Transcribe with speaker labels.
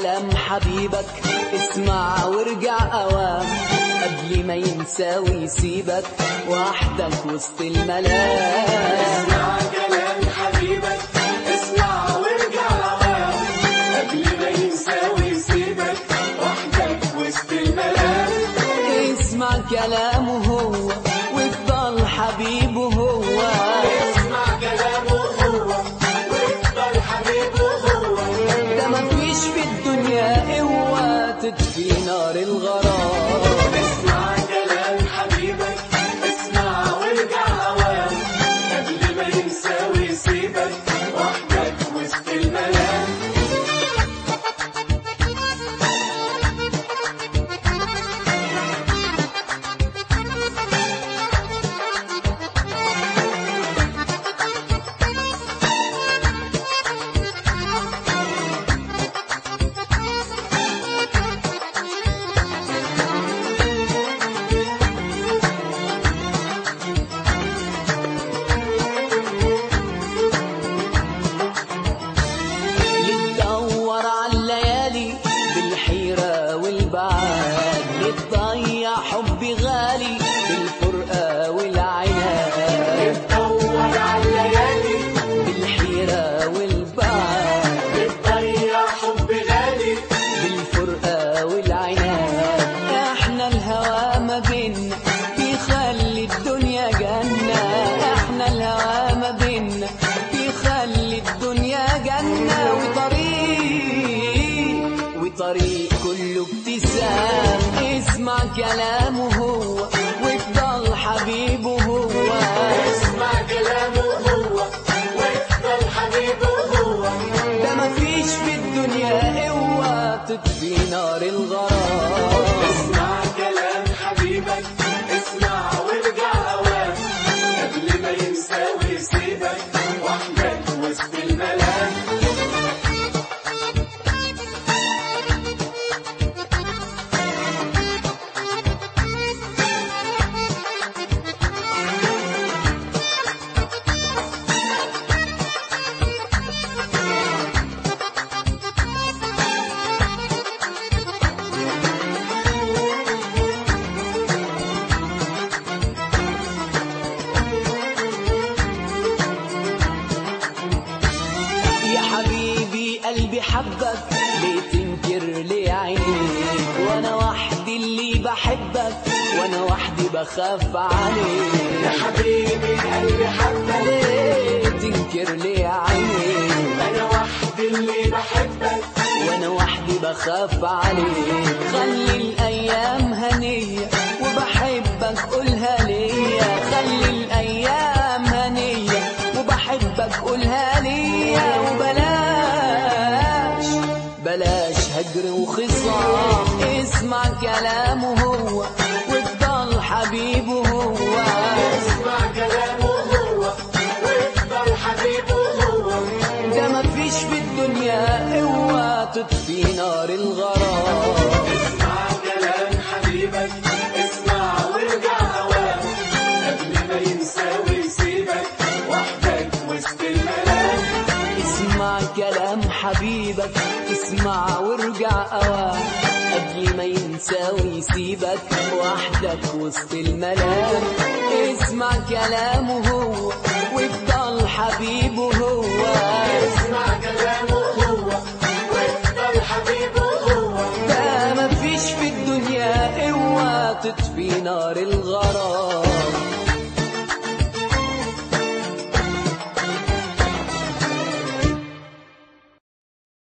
Speaker 1: كلام حبيبك اسمع وارجع اوام قبل ما ينسى ويسيبك وحدك وسط الملام
Speaker 2: اسمع كلام حبيبك اسمع وارجع اوام قبل ما ينسى ويسيبك وحدك وسط الملام
Speaker 1: اسمع كلامه هو وافضل حبيبه هو
Speaker 2: اسمع كلامه هو وافضل حبيبه هو
Speaker 1: ده مفيش في الدنيا قوة تطفي نار الغرام
Speaker 2: اسمع كلام حبيبك اسمع وارجع اوام قبل ما ينسى ويسيبك وحدك وسط الملام
Speaker 1: لتدور على الليالي بالحيرة والبعاد لتضيع حب غالي بالفرقة والعناد
Speaker 2: دور على الليالي
Speaker 1: بالحيرة والبعاد
Speaker 2: بتضيع حب غالي
Speaker 1: بالفرقة والعناد احنا الهوى ما بينا بيخلي الدنيا جنة احنا الهوى ما بينا بيخلي الدنيا جنة وطريق وطريق كله ابتسام اسمع كلامه هو وافضل حبيبه هو
Speaker 2: اسمع كلامه هو وافضل حبيبه هو
Speaker 1: ده مفيش في الدنيا قوة تطفي نار الغرام
Speaker 2: اسمع كلام حبيبك اسمع وارجع اوام قبل ما ينسى ويسيبك وحدك وسط الملام
Speaker 1: يا حبيبي قلبي حبك ليه تنكر ليه عينيك وانا وحدي اللي بحبك وانا وحدي بخاف عليك
Speaker 2: يا حبيبي قلبي حبك
Speaker 1: ليه تنكر ليه عينيك
Speaker 2: انا وحدي اللي بحبك
Speaker 1: وانا وحدي بخاف عليك خلي الايام هنية وبحبك قولها ليا خلي الايام هنية وبحبك قولها ليا وبلاش بلاش هجر وخصام اسمع كلامه هو وافضل حبيبه هو
Speaker 2: اسمع كلامه هو وافضل حبيبه هو
Speaker 1: ده مفيش في الدنيا قوة تطفي نار الغرام
Speaker 2: اسمع كلام حبيبك اسمع وارجع اوام قبل ما ينسى ويسيبك وحدك وسط الملام
Speaker 1: اسمع كلام حبيبك اسمع وارجع اوام قبل ما ينسى ويسيبك وحدك وسط الملام اسمع كلامه هو وافضل حبيبه هو
Speaker 2: اسمع كلامه هو وافضل حبيبه هو
Speaker 1: ده مفيش في الدنيا قوة تطفي نار الغرام